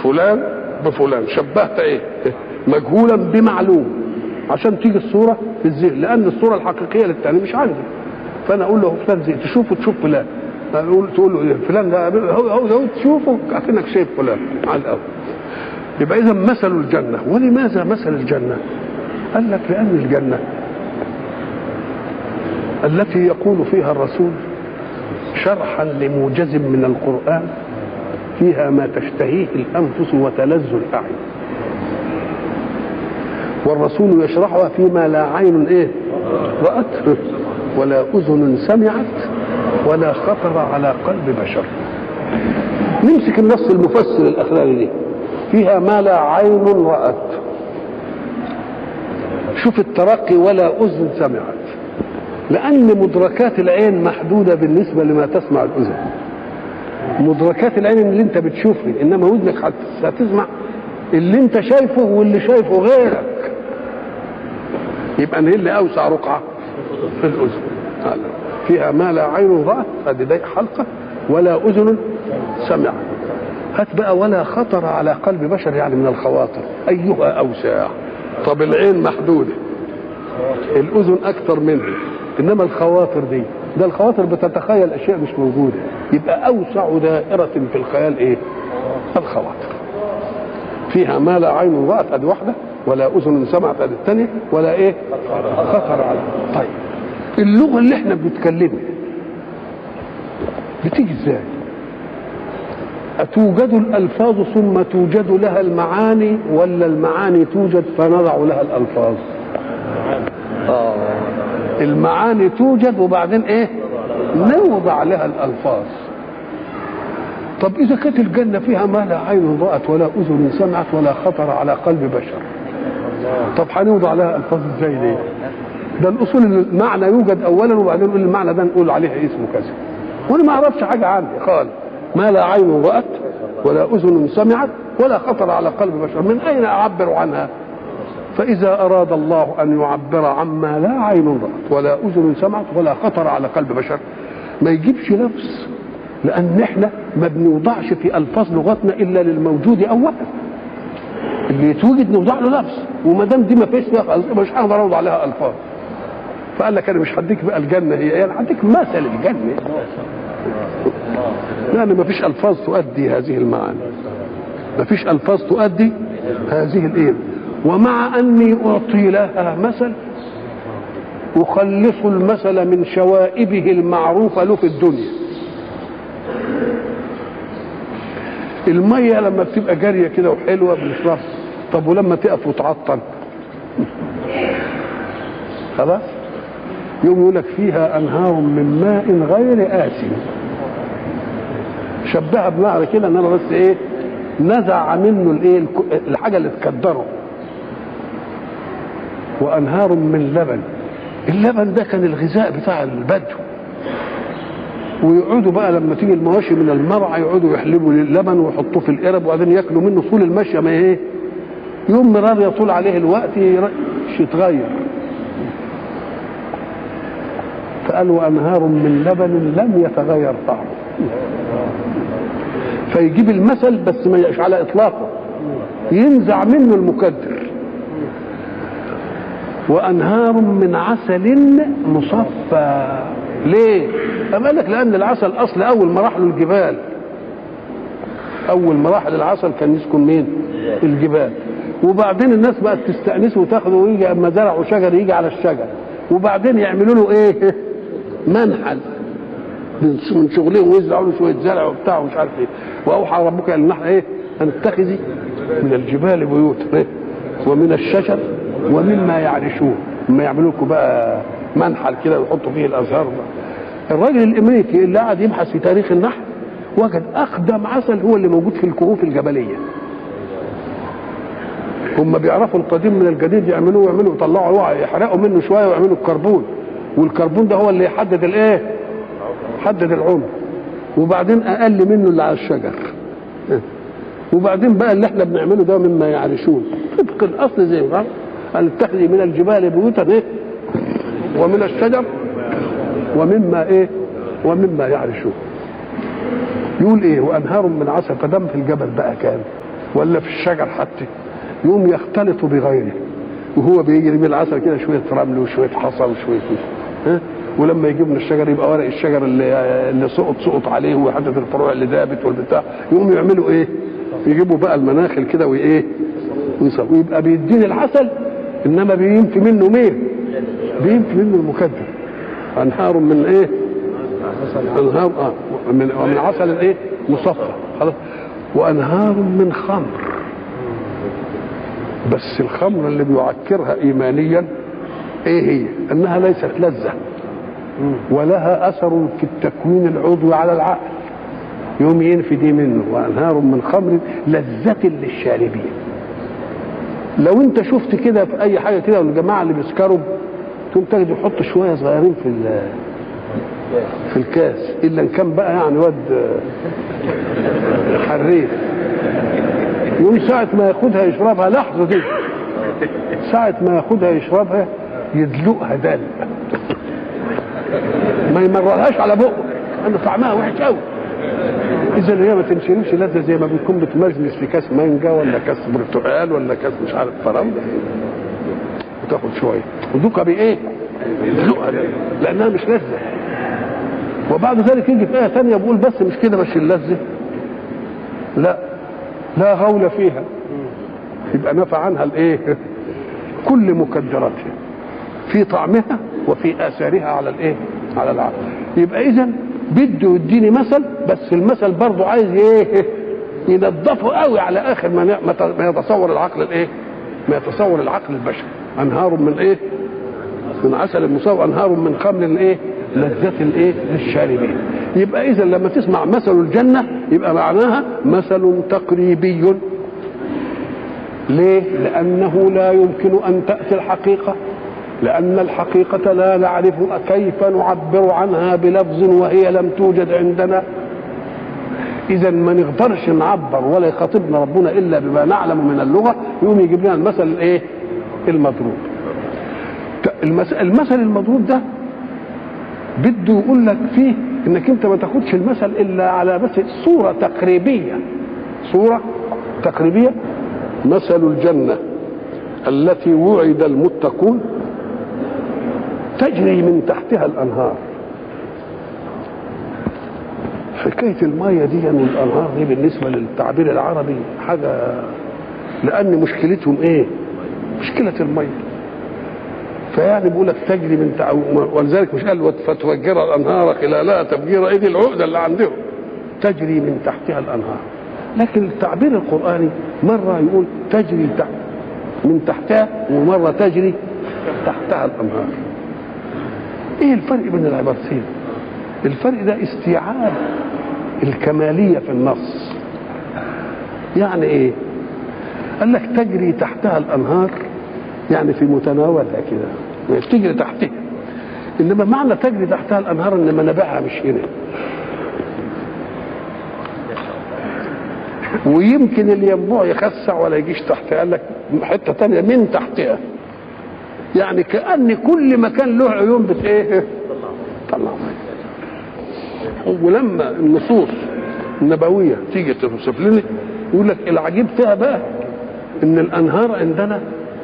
فلان بفلان شبهت ايه مجهولا بمعلوم عشان تيجي الصوره في الذهن لان الصوره الحقيقيه للتاني مش عندي فانا اقول له فلان زي تشوفه تشوف فلان اقول تقول له إيه؟ فلان ده هو هو هو تشوفه كانك شايف فلان على الاول يبقى اذا مثل الجنه ولماذا مثل الجنه قال لك لان الجنه التي يقول فيها الرسول شرحا لموجز من القران فيها ما تشتهيه الانفس وتلذ الاعين والرسول يشرحها فيما لا عين ايه رأت ولا أذن سمعت ولا خطر على قلب بشر نمسك النص المفسر الأخراني دي فيها ما لا عين رأت شوف الترقي ولا أذن سمعت لأن مدركات العين محدودة بالنسبة لما تسمع الأذن مدركات العين اللي انت بتشوفه انما ودنك هتسمع اللي انت شايفه واللي شايفه غيرك يبقى ايه اللي اوسع رقعه في الاذن فيها ما لا عين رأت هذه دي حلقة ولا أذن سمعت هات بقى ولا خطر على قلب بشر يعني من الخواطر أيها أوسع طب العين محدودة الأذن أكثر منها إنما الخواطر دي ده الخواطر بتتخيل أشياء مش موجودة يبقى أوسع دائرة في الخيال إيه الخواطر فيها ما لا عين رأت أدي واحدة ولا أذن سمعت أدي الثانية ولا إيه خطر على طيب اللغه اللي احنا بنتكلمها بتيجي ازاي أتوجد الألفاظ ثم توجد لها المعاني ولا المعاني توجد فنضع لها الألفاظ آه. المعاني توجد وبعدين إيه نوضع لها الألفاظ طب إذا كانت الجنة فيها ما لا عين رأت ولا أذن سمعت ولا خطر على قلب بشر طب هنوضع لها ألفاظ إزاي ليه ده الاصول المعنى يوجد اولا وبعدين نقول المعنى ده نقول عليه اسمه كذا وانا ما اعرفش حاجه عنه خالص ما لا عين رات ولا اذن سمعت ولا خطر على قلب بشر من اين اعبر عنها فاذا اراد الله ان يعبر عما لا عين رات ولا اذن سمعت ولا خطر على قلب بشر ما يجيبش لفظ لان احنا ما بنوضعش في الفاظ لغتنا الا للموجود اولا اللي يتوجد نوضع له لفظ وما دام دي ما فيش مش هقدر اوضع لها الفاظ فقال لك انا مش هديك بقى الجنه هي يعني هديك مثل الجنه لان ما فيش الفاظ تؤدي هذه المعاني ما فيش الفاظ تؤدي هذه الايه ومع اني اعطي لها مثل اخلص المثل من شوائبه المعروفه له في الدنيا الميه لما بتبقى جاريه كده وحلوه بنشربها طب ولما تقف وتعطل خلاص يوم يقول لك فيها انهار من ماء غير آسن شبهها بمعنى كده ان انا بس ايه نزع منه الايه الحاجه اللي تكدره وانهار من لبن اللبن ده كان الغذاء بتاع البدو ويقعدوا بقى لما تيجي المواشي من المرعى يقعدوا يحلبوا اللبن ويحطوه في القرب وبعدين ياكلوا منه طول المشيه ما ايه يوم مرار يطول عليه الوقت يتغير فقال وانهار من لبن لم يتغير طعمه فيجيب المثل بس ما يبقاش على اطلاقه ينزع منه المكدر وانهار من عسل مصفى ليه؟ أما لك لأن العسل أصل أول مراحل الجبال أول مراحل العسل كان يسكن مين؟ الجبال وبعدين الناس بقت تستأنسه وتاخده ويجي أما زرعوا شجر يجي على الشجر وبعدين يعملوا له إيه؟ منحل من شغلهم ويزرعوا له شويه زرع وبتاع ومش عارف ايه واوحى ربك الى النحل ايه؟ ان اتخذي من الجبال بيوتا إيه؟ ومن الشجر ومما يعرشون لما يعملوا لكم بقى منحل كده ويحطوا فيه الازهار الراجل الامريكي اللي قاعد يبحث في تاريخ النحل وجد اقدم عسل هو اللي موجود في الكهوف الجبليه هم بيعرفوا القديم من الجديد يعملوه ويعملوا يطلعوا يحرقوا منه شويه ويعملوا الكربون والكربون ده هو اللي يحدد الايه يحدد العمر وبعدين اقل منه اللي على الشجر وبعدين بقى اللي احنا بنعمله ده مما يعرشون طبق الاصل زي ما قال اتخذي من الجبال بيوتا ايه ومن الشجر ومما ايه ومما يعرشون يقول ايه وانهار من عسل فدم في الجبل بقى كان ولا في الشجر حتى يقوم يختلط بغيره وهو بيجري من العسل كده شويه رمل وشويه حصى وشويه ها ولما يجيب من الشجر يبقى ورق الشجر اللي اللي سقط سقط عليه وحته الفروع اللي دابت والبتاع يقوم يعملوا ايه؟ يجيبوا بقى المناخل كده وايه؟ ويصب ويبقى بيديني العسل انما بينفي منه مين؟ بينفي منه المكدر انهار من ايه؟ انهار اه من ومن عسل ايه؟ مصفى خلاص وانهار من خمر بس الخمر اللي بيعكرها ايمانيا ايه هي؟ انها ليست لذه ولها اثر في التكوين العضوي على العقل يوم ينفي دي منه وانهار من خمر لذة للشاربين لو انت شفت كده في اي حاجه كده والجماعه اللي بيسكروا تقوم تجد يحط شويه صغيرين في في الكاس الا ان كان بقى يعني واد حريف يقوم ساعة ما ياخدها يشربها لحظة دي ساعة ما ياخدها يشربها يدلقها دل ما يمررهاش على بقه لأن طعمها وحش قوي إذا هي ما تنشربش لذة زي ما بتكون بتمزمز في كاس مانجا ولا كاس برتقال ولا كاس مش عارف فراولة وتاخد شوية ودوكها بإيه؟ يدلقها دل لأنها مش لذة وبعد ذلك يجي في آية ثانية بيقول بس مش كده مش اللذة لا لا غول فيها يبقى نفى عنها الايه كل مكدراتها في طعمها وفي اثارها على الايه على العقل يبقى اذا بده يديني مثل بس المثل برضه عايز ايه ينظفه قوي على اخر ما ما يتصور العقل الايه ما يتصور العقل البشري انهار من ايه من عسل مصاب انهار من خمر الايه لذة الايه للشاربين يبقى اذا لما تسمع مثل الجنه يبقى معناها مثل تقريبي ليه لانه لا يمكن ان تاتي الحقيقه لان الحقيقه لا نعرف كيف نعبر عنها بلفظ وهي لم توجد عندنا اذا ما نقدرش نعبر ولا يخاطبنا ربنا الا بما نعلم من اللغه يقوم يجيب لنا المثل الايه المضروب المثل المضروب ده بده يقول لك فيه انك انت ما تاخدش المثل الا على بس صوره تقريبيه صوره تقريبيه مثل الجنه التي وعد المتقون تجري من تحتها الانهار حكايه الميه دي والانهار دي بالنسبه للتعبير العربي حاجه لان مشكلتهم ايه مشكله الميه فيعني بيقول لك تجري من تع... ولذلك مش قال فتفجر الانهار خلالها تفجير ايه دي العقده اللي عندهم تجري من تحتها الانهار لكن التعبير القراني مره يقول تجري تحت من تحتها ومره تجري تحتها الانهار ايه الفرق بين العبارتين الفرق ده استيعاب الكماليه في النص يعني ايه قال لك تجري تحتها الانهار يعني في متناولها كده تجري تحتها انما معنى تجري تحتها الانهار ان منابعها مش هنا ويمكن الينبوع يخسع ولا يجيش تحتها قال لك حته تانية من تحتها يعني كان كل مكان له عيون بت ايه طلع ولما النصوص النبويه تيجي توصف لنا يقول لك العجيب فيها بقى ان الانهار عندنا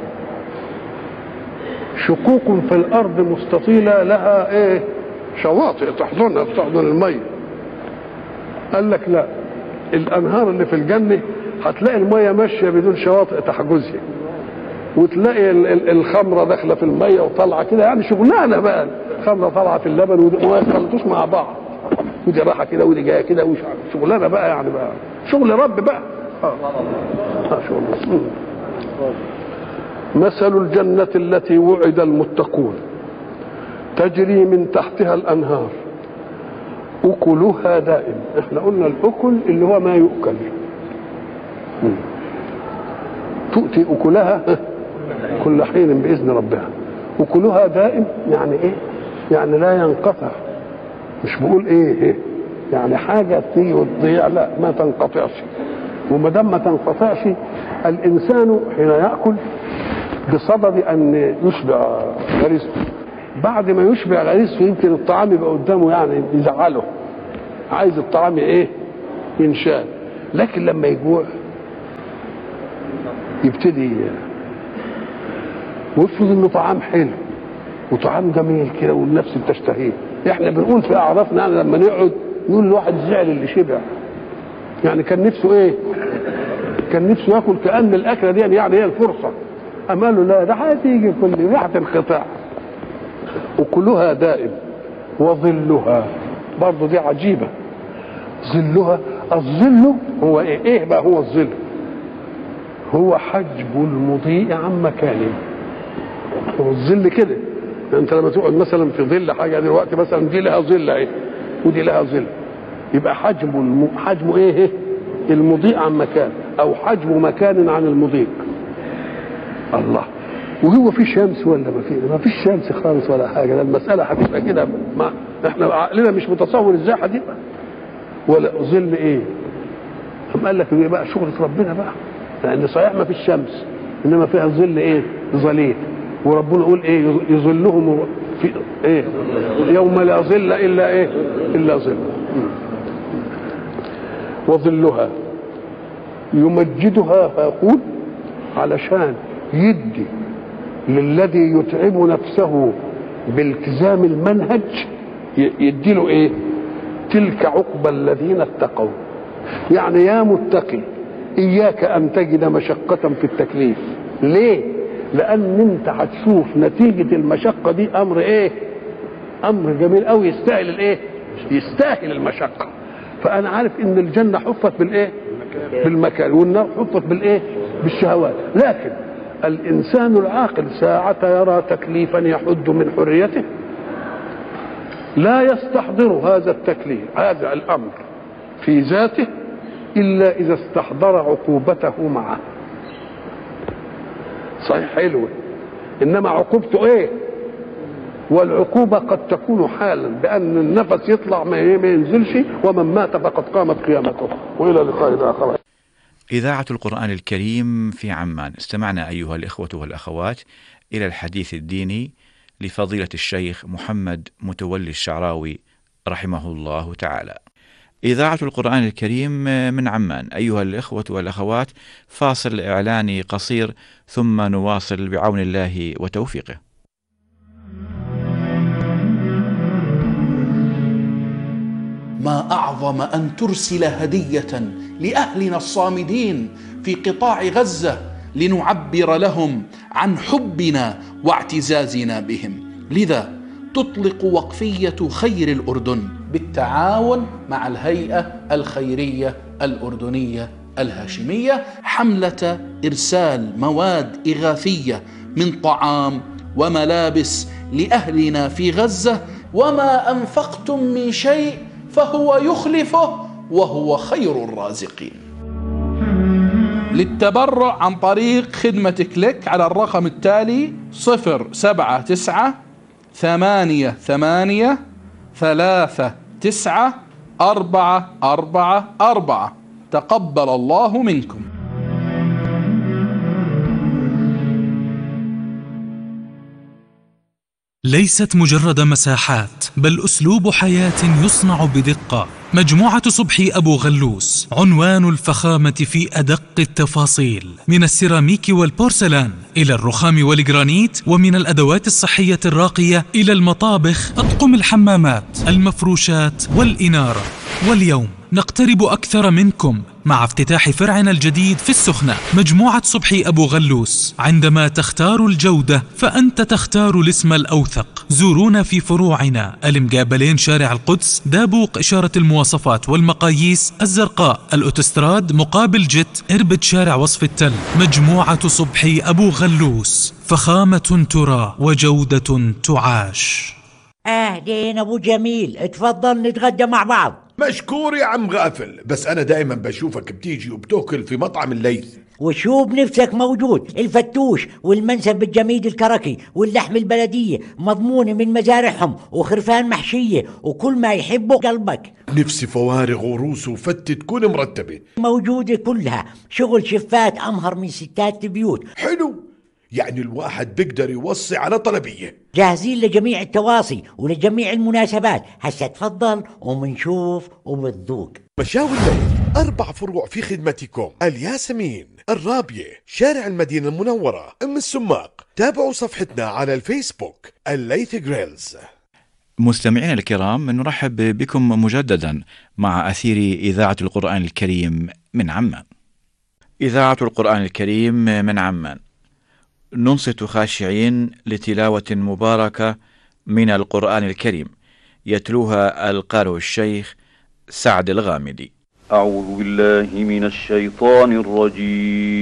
شقوق في الارض مستطيله لها ايه شواطئ تحضنها تحضن الميه قال لك لا الانهار اللي في الجنه هتلاقي الميه ماشيه بدون شواطئ تحجزها وتلاقي الخمره داخله في الميه وطالعه كده يعني شغلانه بقى الخمره طالعه في اللبن وما يخلطوش مع بعض ودي رايحه كده ودي جايه كده شغلانه بقى يعني بقى شغل رب بقى اه, آه شغل مثل الجنة التي وعد المتقون تجري من تحتها الأنهار أكلها دائم احنا قلنا الأكل اللي هو ما يؤكل تؤتي أكلها كل حين بإذن ربها أكلها دائم يعني إيه يعني لا ينقطع مش بقول إيه, إيه يعني حاجة تيجي وتضيع لا ما تنقطعش وما دام ما تنقطعش الإنسان حين يأكل بصدد ان يشبع غريزته بعد ما يشبع غريزته يمكن الطعام يبقى قدامه يعني يزعله عايز الطعام ايه ينشال لكن لما يجوع يبتدي ويفرض انه طعام حلو وطعام جميل كده والنفس بتشتهيه احنا بنقول في اعرافنا يعني لما نقعد نقول الواحد زعل اللي شبع يعني كان نفسه ايه كان نفسه ياكل كان الاكله دي يعني هي الفرصه اما قال له لا ده هتيجي كل ريحه انقطاع وكلها دائم وظلها برضه دي عجيبه ظلها الظل هو ايه ايه بقى هو الظل هو حجب المضيء عن مكانه هو الظل كده انت لما تقعد مثلا في ظل حاجه دلوقتي مثلا دي لها ظل اهي ودي لها ظل يبقى حجم الم... حجمه ايه, إيه؟ المضيء عن مكان او حجم مكان عن المضيء الله وهو في شمس ولا ما في ما فيش شمس خالص ولا حاجه ده المساله هتبقى كده ما احنا عقلنا مش متصور ازاي هتبقى ولا ظل ايه قام قال لك بقى شغله ربنا بقى لان صحيح ما فيش شمس انما فيها ظل ايه ظليل وربنا يقول ايه يظلهم في ايه يوم لا ظل الا ايه الا ظل وظلها يمجدها فيقول علشان يدي للذي يتعب نفسه بالتزام المنهج يدي له ايه تلك عقبى الذين اتقوا يعني يا متقي اياك ان تجد مشقة في التكليف ليه لان انت هتشوف نتيجة المشقة دي امر ايه امر جميل قوي يستاهل الايه يستاهل المشقة فانا عارف ان الجنة حفت بالايه بالمكان والنار حفت بالايه بالشهوات لكن الانسان العاقل ساعة يرى تكليفا يحد من حريته لا يستحضر هذا التكليف هذا الامر في ذاته الا اذا استحضر عقوبته معه صحيح حلوه انما عقوبته ايه والعقوبة قد تكون حالا بأن النفس يطلع ما ينزلش ومن مات فقد قامت قيامته وإلى لقاء آخر إذاعة القرآن الكريم في عمان استمعنا أيها الإخوة والأخوات إلى الحديث الديني لفضيلة الشيخ محمد متولي الشعراوي رحمه الله تعالى. إذاعة القرآن الكريم من عمان أيها الإخوة والأخوات فاصل إعلاني قصير ثم نواصل بعون الله وتوفيقه. ما اعظم ان ترسل هديه لاهلنا الصامدين في قطاع غزه لنعبر لهم عن حبنا واعتزازنا بهم لذا تطلق وقفيه خير الاردن بالتعاون مع الهيئه الخيريه الاردنيه الهاشميه حمله ارسال مواد اغاثيه من طعام وملابس لاهلنا في غزه وما انفقتم من شيء فهو يخلفه وهو خير الرازقين للتبرع عن طريق خدمة كليك على الرقم التالي صفر سبعة تسعة ثمانية ثمانية ثلاثة تسعة أربعة أربعة أربعة تقبل الله منكم ليست مجرد مساحات بل اسلوب حياه يصنع بدقه مجموعه صبحي ابو غلوس عنوان الفخامه في ادق التفاصيل من السيراميك والبورسلان الى الرخام والجرانيت ومن الادوات الصحيه الراقيه الى المطابخ اطقم الحمامات المفروشات والاناره واليوم نقترب أكثر منكم مع افتتاح فرعنا الجديد في السخنة مجموعة صبحي أبو غلوس عندما تختار الجودة فأنت تختار الاسم الأوثق زورونا في فروعنا المقابلين شارع القدس دابوق إشارة المواصفات والمقاييس الزرقاء الأوتستراد مقابل جت إربد شارع وصف التل مجموعة صبحي أبو غلوس فخامة ترى وجودة تعاش اهلين ابو جميل اتفضل نتغدى مع بعض مشكور يا عم غافل بس انا دائما بشوفك بتيجي وبتاكل في مطعم الليث وشو بنفسك موجود الفتوش والمنسف بالجميد الكركي واللحم البلدية مضمونة من مزارعهم وخرفان محشية وكل ما يحبه قلبك نفسي فوارغ وروس وفتة تكون مرتبة موجودة كلها شغل شفات أمهر من ستات البيوت حلو يعني الواحد بيقدر يوصي على طلبية جاهزين لجميع التواصي ولجميع المناسبات هسا تفضل ومنشوف وبتذوق مشاوي الليل أربع فروع في خدمتكم الياسمين الرابية شارع المدينة المنورة أم السماق تابعوا صفحتنا على الفيسبوك الليث جريلز مستمعينا الكرام نرحب بكم مجددا مع أثير إذاعة القرآن الكريم من عمان. إذاعة القرآن الكريم من عمان. ننصت خاشعين لتلاوة مباركة من القرآن الكريم يتلوها القارئ الشيخ سعد الغامدي. أعوذ بالله من الشيطان الرجيم